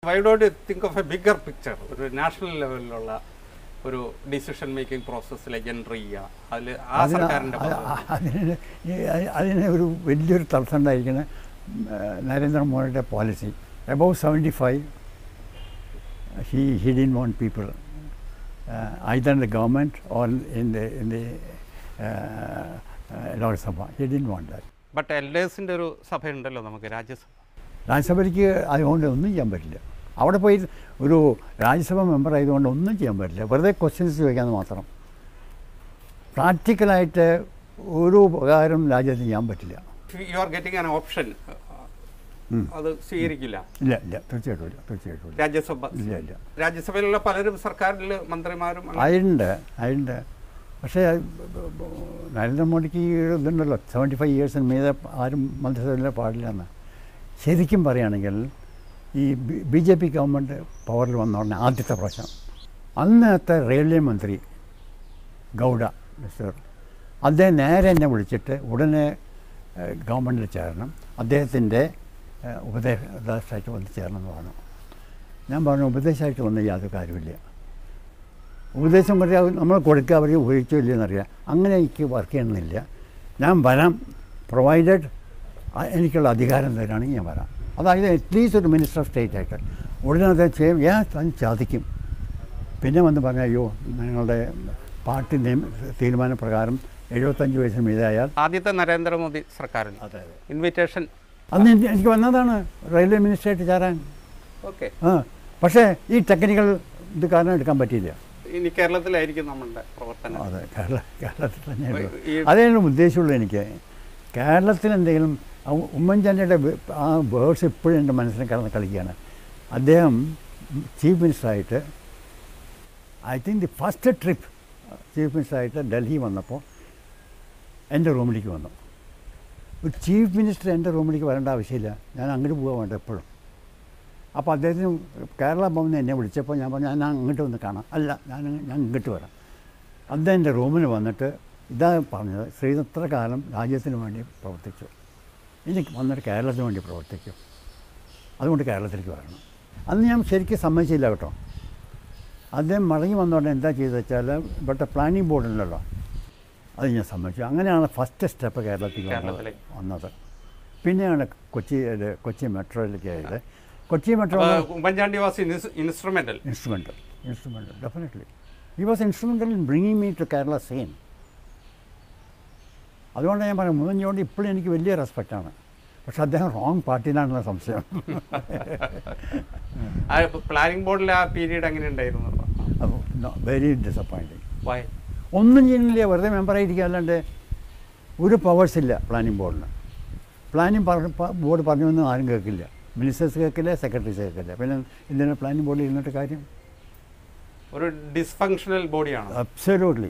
Y don't think of a bigger picture ഒരു national ലെവലിലുള്ള ഒരു ഡിസിഷൻ മേക്കിംഗ് പ്രോസസ്സിലേക്ക് എൻട്രി ചെയ്യുക അതിൽ ആ അതിന് സർക്കാരിൻ്റെ അ- അ- അതിന് ഈ- അ- അതിന് ഒരു വലിയൊരു തടസ്സം ഉണ്ടായിരിക്കുന്ന നരേന്ദ്രമോദിയുടെ policy above seventy five he he didn't want people either in the government or in the in the Lok Sabha he didn't want that but എൽഡേഴ്സിൻ്റെ ഒരു സഭയുണ്ടല്ലോ നമുക്ക് രാജ്യസഭ രാജ്യസഭയ്ക്ക് അതുകൊണ്ട് ഒന്നും ചെയ്യാൻ പറ്റില്ല അവിടെ പോയി ഒരു രാജ്യസഭ മെമ്പർ ആയതുകൊണ്ട് ഒന്നും ചെയ്യാൻ പറ്റില്ല വെറുതെ ക്വസ്റ്റ്യൻസ് ചോദിക്കാമെന്ന് മാത്രം പ്രാക്ടിക്കലായിട്ട് ഒരു ഉപകാരം രാജ്യത്ത് ചെയ്യാൻ പറ്റില്ല you are getting an option ഉം. അത് സ്വീകരിക്കില്ല ഇല്ല ഇല്ല തീർച്ചയായിട്ടും ഇല്ല തീർച്ചയായിട്ടും ഇല്ല രാജ്യസഭ ഇല്ല ഇല്ല രാജ്യസഭയിലുള്ള പലരും സർക്കാരിൽ മന്ത്രിമാരും അങ്ങനെ- അതിലുണ്ട് അതിലുണ്ട് പക്ഷേ അത് ബ- ബ- നരേന്ദ്രമോദിക്ക് ഈ ഒരു ഇതുണ്ടല്ലോ സെവൻറ്റി ഫൈവ് ഇയേഴ്സിന് മീതെ ആരും മന്ത്രിസഭയിൽ പാടില്ല എന്ന് ശരിക്കും പറയുകയാണെങ്കിൽ ഈ ബി ജെ പി ഗവൺമെൻറ് പവറിൽ വന്ന ഉടനെ ആദ്യത്തെ പ്രാവശ്യം അന്നത്തെ റെയിൽവേ മന്ത്രി ഗൗഡ മിസ്റ്റർ അദ്ദേഹം നേരെ എന്നെ വിളിച്ചിട്ട് ഉടനെ ഗവൺമെൻറ്റിൽ ചേരണം അദ്ദേഹത്തിൻ്റെ ഉപദേശമായിട്ട് വന്ന് ചേരണം എന്ന് പറഞ്ഞു ഞാൻ പറഞ്ഞു ഉപദേശമായിട്ട് വന്ന യാതൊരു കാര്യമില്ല ഉപദേശം പറയാൻ നമ്മൾ കൊടുക്കുക അവർ ഉപയോഗിച്ചോ ഇല്ലയെന്നറിയാം അങ്ങനെ എനിക്ക് വർക്ക് ചെയ്യണമെന്നില്ല ഞാൻ വരാം പ്രൊവൈഡഡ് എനിക്കുള്ള അധികാരം തരാണെങ്കിൽ ഞാൻ വരാം അതായത് അറ്റ്ലീസ്റ്റ് ഒരു മിനിസ്റ്റർ ഓഫ് സ്റ്റേറ്റ് ആയിട്ട് ഉടനെ അദ്ദേഹം ചെയ്യും ഞാൻ താൻ സാധിക്കും പിന്നെ വന്ന് പറഞ്ഞ അയ്യോ നിങ്ങളുടെ പാർട്ടി നിയമ തീരുമാനപ്രകാരം എഴുപത്തഞ്ച് വയസ്സിന് മീതായാൽ ആദ്യത്തെ നരേന്ദ്രമോദി സർക്കാരിൽ അതെ അതെ ഇൻവിറ്റേഷൻ അന്ന് എനിക്ക് എനിക്ക് വന്നതാണ് റെയിൽവേ മിനിസ്റ്ററായിട്ട് ചേരാൻ ഓക്കെ ആ പക്ഷേ ഈ ടെക്നിക്കൽ ഇത് കാരണം എടുക്കാൻ പറ്റിയില്ല ഇനി കേരളത്തിലായിരിക്കും നമ്മളുടെ പ്രവർത്തനം അതെ കേരള കേരളത്തിൽ തന്നെയുള്ളൂ ഈ- അതേ ഉദ്ദേശമുള്ളൂ എനിക്ക് കേരളത്തിൽ എന്തെങ്കിലും ആ ഉമ്മൻചാണ്ടിയുടെ വേ- ആ വേർഡ്സ് ഇപ്പോഴും എൻ്റെ മനസ്സിൽ കിടന്ന് കളിക്കുകയാണ് അദ്ദേഹം ചീഫ് മിനിസ്റ്ററായിട്ട് I think the first trip chief മിനിസ്റ്ററായിട്ട് ഡൽഹി വന്നപ്പോൾ എൻ്റെ റൂമിലേക്ക് വന്നു ഒരു ചീഫ് മിനിസ്റ്റർ എൻ്റെ റൂമിലേക്ക് വരേണ്ട ആവശ്യമില്ല ഞാൻ അങ്ങോട്ട് പോകാൻ വേണ്ട എപ്പോഴും അപ്പോൾ അദ്ദേഹത്തിന് കേരള ഭവനിൽ എന്നെ വിളിച്ചപ്പോൾ ഞാൻ പറഞ്ഞു ഞാൻ അങ്ങോട്ട് വന്ന് കാണാം അല്ല ഞാൻ ഞാൻ ഇങ്ങോട്ട് വരാം അദ്ദേഹം എൻ്റെ റൂമിൽ വന്നിട്ട് ഇതാ പറഞ്ഞത് ശ്രീനത്ര കാലം രാജ്യത്തിന് വേണ്ടി പ്രവർത്തിച്ചു ഇനി വന്നിട്ട് കേരളത്തിന് വേണ്ടി പ്രവർത്തിക്കും അതുകൊണ്ട് കേരളത്തിലേക്ക് വരണം അന്ന് ഞാൻ ശരിക്കും സമ്മതിച്ചില്ല കേട്ടോ അദ്ദേഹം മടങ്ങി വന്നോണ്ട് എന്താ ചെയ്തത് വെച്ചാൽ ഇവിടുത്തെ പ്ലാനിങ് ബോർഡ് ഉണ്ടല്ലോ അത് ഞാൻ സമ്മതിച്ചു അങ്ങനെയാണ് ഫസ്റ്റ് സ്റ്റെപ്പ് കേരളത്തിൽ വന്നത് കേരളത്തിലേക്ക്. വന്നത് പിന്നെയാണ് കൊച്ചി ഇത് കൊച്ചി മെട്രോയിലേക്ക് ആയത് കൊച്ചി മെട്രോ അപ്പൊ Oommen Chandy was instrumental instrumental instrumental definitely he was instrumental in bringing me to Kerala same അതുകൊണ്ട് ഞാൻ പറയാം മുതഞ്ഞോണ്ട് ഇപ്പോഴും എനിക്ക് വലിയ റെസ്പെക്റ്റാണ് പക്ഷെ അദ്ദേഹം റോങ് പാർട്ടിയിലാണെന്ന സംശയം പ്ലാനിംഗ് ബോർഡിലെ ആ പീരീഡ് എങ്ങനെ ഉണ്ടായിരുന്നു അപ്പോൾ വെരി ഡിസപ്പോയിൻറ്റിങ് വൈ ഒന്നും ചെയ്യുന്നില്ല വെറുതെ മെമ്പറായിരിക്കുക അല്ലാണ്ട് ഒരു പവേഴ്സ് ഇല്ല പ്ലാനിംഗ് ബോർഡിന് പ്ലാനിംഗ് പറഞ്ഞ ബോർഡ് പറഞ്ഞൊന്നും ആരും കേൾക്കില്ല മിനിസ്റ്റേഴ്സ് കേൾക്കില്ല സെക്രട്ടറീസ് കേൾക്കില്ല പിന്നെ എന്തിനാണ് പ്ലാനിംഗ് ബോർഡിൽ ഇരുന്നിട്ട് കാര്യം ഒരു ഡിസ്ഫങ്ഷണൽ ബോഡിയാണ് അബ്സല്യൂട്ട്ലി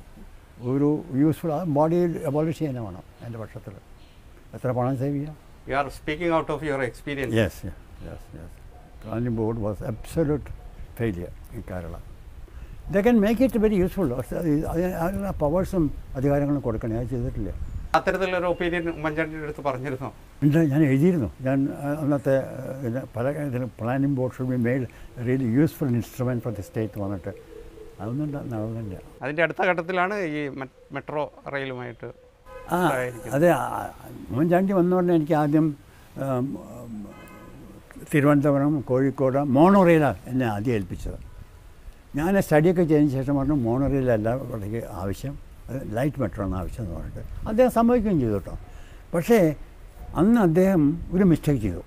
ഒരു യൂസ്ഫുൾ ആ ബോഡി അബോളിഷ് ചെയ്യാൻ വേണം എൻ്റെ പക്ഷത്തിൽ എത്ര പണം സേവ് ചെയ്യാം you are speaking out of your experience yes yes yes planning board was absolute failure in Kerala the can make it very useful അതിനുള്ള പവേഴ്സും അധികാരങ്ങളും കൊടുക്കണേ അത് ചെയ്തിട്ടില്ല അത്തരത്തിലൊരു ഒപ്പീനിയൻ ഉമ്മൻചാണ്ടിയുടെ അടുത്ത് പറഞ്ഞിരുന്നോ ഉണ്ട് ഞാൻ എഴുതിയിരുന്നു ഞാൻ ആ, അന്നത്തെ ആ, ഇതിന് പല ഇതിന് planning board should be made really useful instrument for the state വന്നിട്ട് അതൊന്നും ന- നടന്നില്ല അതിന്റെ അടുത്ത ഘട്ടത്തിലാണ് ഈ മെട്രോ റെയിലുമായിട്ട് ആ ആയിരിക്കും. അതെ ആ, ഉമ്മൻചാണ്ടി വന്നോടനെ എനിക്ക് ആദ്യം ആം, ആം, തിരുവനന്തപുരം കോഴിക്കോട് മോണോ റെയിലാണ് എന്നെ ആദ്യം ഏൽപ്പിച്ചത് ഞാൻ സ്റ്റഡിയൊക്കെ ചെയ്തതിന് ശേഷം പറഞ്ഞു മോണോ റെയിലല്ല ഇവിടേക്ക് ആവശ്യം അത് ലൈറ്റ് മെട്രോ ആണ് ആവശ്യം എന്ന് പറഞ്ഞിട്ട് അദ്ദേഹം സമ്മതിക്കുകയും ചെയ്തു കേട്ടോ പക്ഷേ അന്ന് അദ്ദേഹം ഒരു മിസ്റ്റേക്ക് ചെയ്തു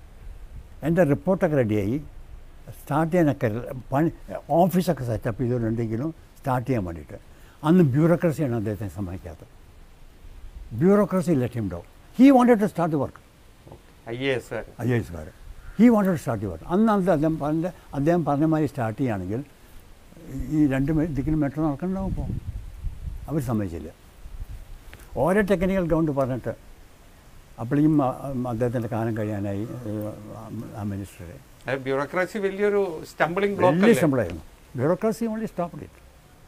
എൻ്റെ റിപ്പോർട്ടൊക്കെ റെഡിയായി സ്റ്റാർട്ട് ചെയ്യാനൊക്കെ പണി ഓഫീസൊക്കെ സെറ്റപ്പ് ചെയ്തിട്ടുണ്ടെങ്കിലും സ്റ്റാർട്ട് ചെയ്യാൻ വേണ്ടിയിട്ട് അന്ന് ബ്യൂറോക്രസിയാണ് അദ്ദേഹത്തെ സമ്മതിക്കാത്തത് bureaucracy let him down he wanted to start work I A S I A എസ്കാർ he wanted to start work അന്ന് അത് അദ്ദേഹം പറഞ്ഞ അദ്ദേഹം പറഞ്ഞ മാതിരി സ്റ്റാർട്ട് ചെയ്യുകയാണെങ്കിൽ ഈ രണ്ട് മെ- ദിക്കിലും മെട്രോ നടക്കണ്ടാവും ഇപ്പോൾ അവർ സമ്മതിച്ചില്ല ഓരോ ടെക്നിക്കൽ ഗ്രൗണ്ട് പറഞ്ഞിട്ട് അപ്പോഴേക്കും അദ്ദേഹത്തിൻ്റെ കാലം കഴിയാനായി ഏഹ്, ആ മിനിസ്റ്ററെ ബ്യൂറോക്രസി വലിയൊരു സ്റ്റംബിളിംഗ് വലിയ ബ്ലോക്ക് ശമ്പളമായിരുന്നു ബ്യൂറോക്രസി ഓൺലി സ്റ്റോപ്പ് ഇറ്റ്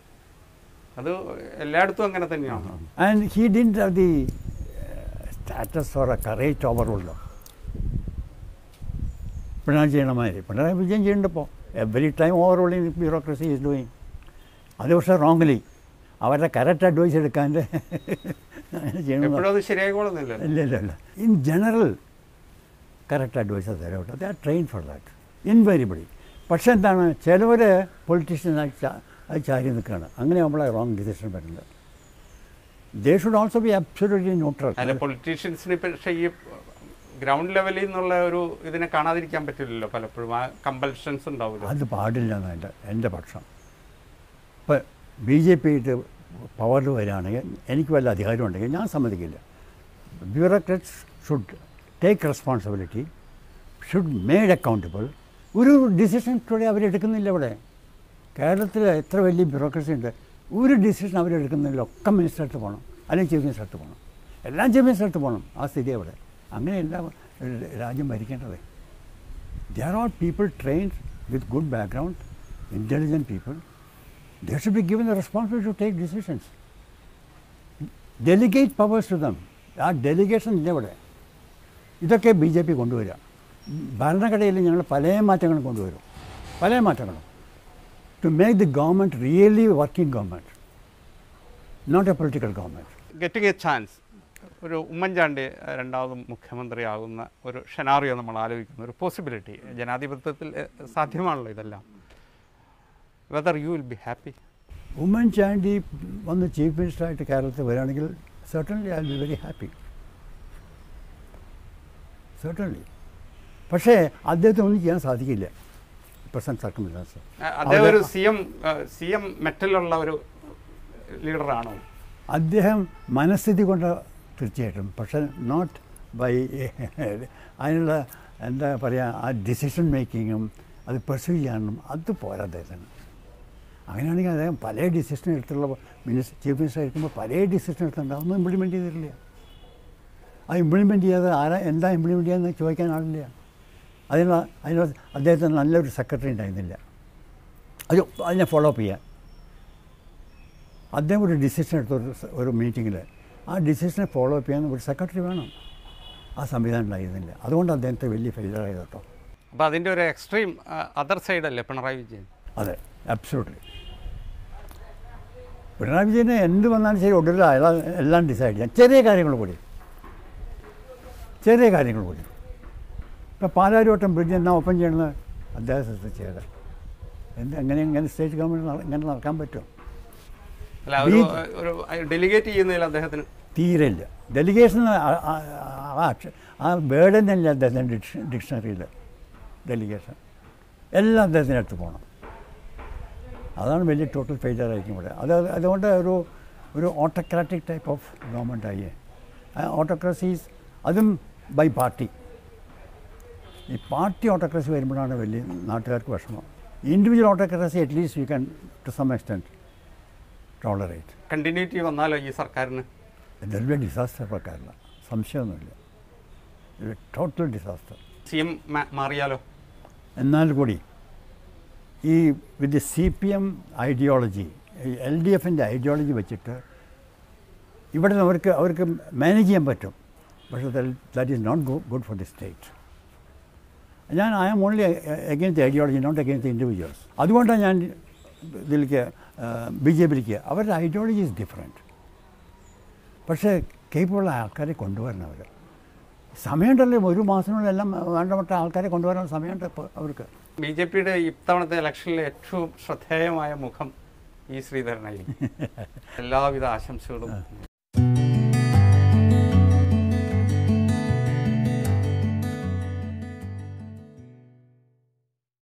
അത് എല്ലായിടത്തും അങ്ങനെ തന്നെയാണ് and he didn't have the status or a courage over ഉള്ളു പിണറായി ചെയ്യണമാതിരി പിണറായി വിജയൻ ചെയ്യുന്നുണ്ടപ്പോൾ every time overruling bureaucracy is doing അത് പക്ഷേ റോങ്ലി അവരുടെ കറക്റ്റ് അഡ്വൈസ് എടുക്കാണ്ട് അങ്ങനെ ചെയ്യണം എപ്പോഴും അത് ശരിയായിക്കോളുന്നില്ല ഇല്ല ഇല്ല ഇല്ല ഇൻ ജനറൽ കറക്റ്റ് അഡ്വൈസ് തരാം they are train for that invariably പക്ഷേ എന്താണ് ചിലവർ പൊളിറ്റീഷ്യൻ അത് ചാരി നിൽക്കുകയാണ് അങ്ങനെ നമ്മളെ റോങ് ഡിസിഷൻ വരുന്നത് they should also be absolutely neutral അതിന് പൊളിറ്റീഷ്യൻസിന് പക്ഷേ ഈ ഗ്രൗണ്ട് ലെവലിൽ നിന്നുള്ള ഒരു ഇതിനെ കാണാതിരിക്കാൻ പറ്റില്ലല്ലോ പലപ്പോഴും ആ കമ്പൽഷൻസ് ഉണ്ടാവില്ല അത് പാടില്ല എന്നാണ് എൻ്റെ എൻ്റെ പക്ഷം ഇപ്പം ബി ജെ പി ഇട്ട് പവറിൽ വരികയാണെങ്കിൽ എനിക്ക് വല്ല അധികാരം ഉണ്ടെങ്കിൽ ഞാൻ സമ്മതിക്കില്ല bureaucrats should take responsibility should made accountable ഒരു ഡിസിഷൻ ടുഡേ അവരെടുക്കുന്നില്ല ഇവിടെ കേരളത്തിൽ എത്ര വലിയ ബ്യൂറോക്രസി ഉണ്ട് ഒരു ഡിസിഷൻ അവരെടുക്കുന്നില്ല ഒക്കെ മിനിസ്റ്റർ അടുത്ത് പോകണം അല്ലെങ്കിൽ ചീഫ് മിനിസ്റ്റർ അടുത്ത് പോകണം എല്ലാം ചീഫ് മിനിസ്റ്റർ അടുത്ത് പോകണം ആ സ്ഥിതി അവിടെ അങ്ങനെയല്ല രാജ്യം ഭരിക്കേണ്ടത് They are all people trained with good background, intelligent people. They should be given the responsibility to take decisions. Delegate powers to them. ആ ഡെലിഗേഷൻ ഇല്ല ഇവിടെ ഇതൊക്കെ ബി ജെ പി കൊണ്ടുവരിക ഭരണഘടനയിൽ ഞങ്ങൾ പല മാറ്റങ്ങളും കൊണ്ടുവരും പല മാറ്റങ്ങളും to make the government really working government not a political government getting a chance ഒരു ഉമ്മൻചാണ്ടി അഹ്, രണ്ടാമതും മുഖ്യമന്ത്രിയാകുന്ന ഒരു ഷെനാറിയോ നമ്മൾ ആലോചിക്കുന്ന ഒരു പോസിബിലിറ്റി ജനാധിപത്യത്തിൽ എഹ്, സാധ്യമാണല്ലോ ഇതെല്ലാം whether you will be happy Oommen Chandy വന്ന് ചീഫ് മിനിസ്റ്ററായിട്ട് കേരളത്തിൽ വരികയാണെങ്കിൽ certainly I be very happy certainly പക്ഷേ അദ്ദേഹത്തിന് ഒന്നും ചെയ്യാൻ സാധിക്കില്ല പ്രസൻറ്റ് സർക്കംസ്റ്റാൻസ് അദ്ദേഹം ഒരു സി എം സി എം മെറ്റലുള്ള ഒരു ലീഡറാണോ അദ്ദേഹം മനസ്ഥിതി കൊണ്ട് തീർച്ചയായിട്ടും പക്ഷേ നോട്ട് ബൈ അതിനുള്ള എന്താ പറയുക ആ ഡിസിഷൻ മേക്കിങ്ങും അത് പെർസ്യൂ ചെയ്യാനും അത് പോരാ അദ്ദേഹത്തിന് അങ്ങനെയാണെങ്കിൽ അദ്ദേഹം പല ഡിസിഷൻ എടുത്തുള്ള മിനിസ്റ്റർ ചീഫ് മിനിസ്റ്റർ ആയിരിക്കുമ്പോൾ പല ഡിസിഷൻ എടുത്തിട്ടുണ്ട് അതൊന്നും ഇംപ്ലിമെൻറ്റ് ചെയ്തിട്ടില്ല ആ ഇംപ്ലിമെൻറ്റ് ചെയ്യാതെ ആരാ എന്താ ഇംപ്ലിമെൻറ്റ് ചെയ്യാന്ന് ചോദിക്കാൻ ആളില്ല അതിനുള്ള അതിനുള്ള അദ്ദേഹത്തിന് നല്ലൊരു സെക്രട്ടറി ഉണ്ടായിരുന്നില്ല അത് അതിനെ ഫോളോ അപ്പ് ചെയ്യാൻ അദ്ദേഹം ഒരു ഡിസിഷൻ എടുത്ത ഒരു സ- ഒരു മീറ്റിങ്ങിൽ ആ ഡിസിഷനെ ഫോളോ അപ്പ് ചെയ്യാൻ ഒരു സെക്രട്ടറി വേണം ആ സംവിധാനം ഉണ്ടായിരുന്നില്ല അതുകൊണ്ട് അദ്ദേഹത്തെ വലിയ ഫെയിലർ ആയത് കേട്ടോ അപ്പോൾ അതിൻ്റെ ഒരു എക്സ്ട്രീം അതർ സൈഡ് അല്ലേ പിണറായി വിജയൻ അതെ അബ്സോട്ട്ലി പിണറായി വിജയന് എന്ത് വന്നാലും ശരി ഒടുവിൽ അയാൾ എല്ലാം ഡിസൈഡ് ചെയ്യാം ചെറിയ കാര്യങ്ങൾ കൂടി ചെറിയ കാര്യങ്ങൾ കൂടി ഇപ്പോൾ പാലാരിവട്ടം ബ്രിഡ്ജ് എന്നാ ഓപ്പൺ ചെയ്യണമെന്ന് അദ്ദേഹത്തെ ചെയ്ത് എന്ത് എങ്ങനെ എങ്ങനെ സ്റ്റേറ്റ് ഗവൺമെൻറ് ഇങ്ങനെ നടക്കാൻ പറ്റും അല്ല ഒരു ഈ- ഒരു ഡെലിഗേറ്റ് ചെയ്യുന്നതിൽ അദ്ദേഹത്തിന് തീരെ ഇല്ല ഡെലിഗേഷൻ ആ അക്ഷ- ആ വേർഡ് തന്നെയല്ല അദ്ദേഹത്തിൻ്റെ ഡിക്ഷ ഡിക്ഷണറിയിൽ ഡെലിഗേഷൻ എല്ലാം അദ്ദേഹത്തിൻ്റെ അടുത്ത് പോകണം അതാണ് വലിയ ടോട്ടൽ ഫെയിലിയർ ആയിരിക്കും ഇവിടെ അത് അതുകൊണ്ട് ഒരു ഒരു ഓട്ടോക്രാറ്റിക് ടൈപ്പ് ഓഫ് ഗവൺമെൻറ് ആയി ഓട്ടോക്രസീസ് അതും ബൈ പാർട്ടി ഈ പാർട്ടി ഓട്ടോക്രസി വരുമ്പോഴാണ് വലിയ നാട്ടുകാർക്ക് വിഷമം individual autocracy at least you can to some extent tolerate continuity വന്നാലോ ഈ സർക്കാരിന് ഇതൊരു വലിയ ഡിസാസ്റ്റർ പ്രക്കാരില്ല സംശയമൊന്നുമില്ല ഒരു ടോട്ടൽ ഡിസാസ്റ്റർ സി എം മാറിയാലോ എന്നാൽ കൂടി ഈ with C P M ideology L D എഫിൻ്റെ ഐഡിയോളജി വെച്ചിട്ട് ഇവിടെ അവർക്ക് അവർക്ക് മാനേജ് ചെയ്യാൻ പറ്റും പക്ഷേ that is not good for the state ഞാൻ I am only against ideology not against individuals അതുകൊണ്ടാണ് ഞാൻ ഇതിലേക്ക് ബി ജെ പിയിലേക്ക് അവരുടെ ഐഡിയോളജി ഈസ് ഡിഫറെൻറ്റ് പക്ഷേ കേപ്പുള്ള ആൾക്കാരെ കൊണ്ടുവരണം അവർ സമയമുണ്ടല്ലോ ഒരു മാസത്തിനുള്ളിൽ എല്ലാം വേണ്ടപ്പെട്ട ആൾക്കാരെ കൊണ്ടുവരാൻ സമയമുണ്ട് ഇപ്പോൾ അവർക്ക് ബി ജെ പിയുടെ ഇത്തവണത്തെ ഇലക്ഷനിലെ ഏറ്റവും ശ്രദ്ധേയമായ മുഖം ഈ ശ്രീധരനായിരിക്കും എല്ലാവിധ ആശംസകളും